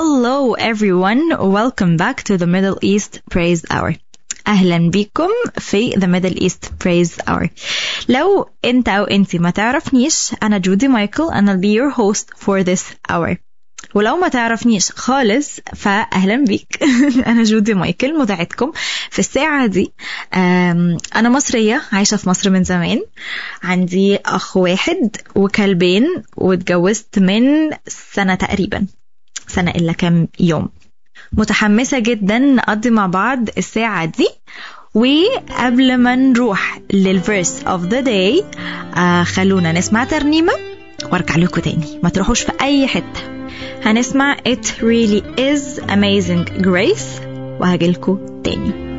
Hello everyone, welcome back to the Middle East Praise Hour. أهلا بكم في The Middle East Praise Hour. لو أنت أو أنتي ما تعرفنيش أنا جودي مايكل أنا be your host for this hour. ولو ما تعرفنيش خالص فأهلا بيك أنا جودي مايكل مذيعتكم في الساعة دي أم، أنا مصرية عايشة في مصر من زمان عندي أخ واحد وكلبين واتجوزت من سنة تقريبا سنة إلا كام يوم متحمسة جدا نقضي مع بعض الساعة دي وقبل ما نروح للفيرس اوف ذا داي خلونا نسمع ترنيمة وارجع لكم تاني ما تروحوش في أي حتة هنسمع It really is amazing grace وهجيلكوا تاني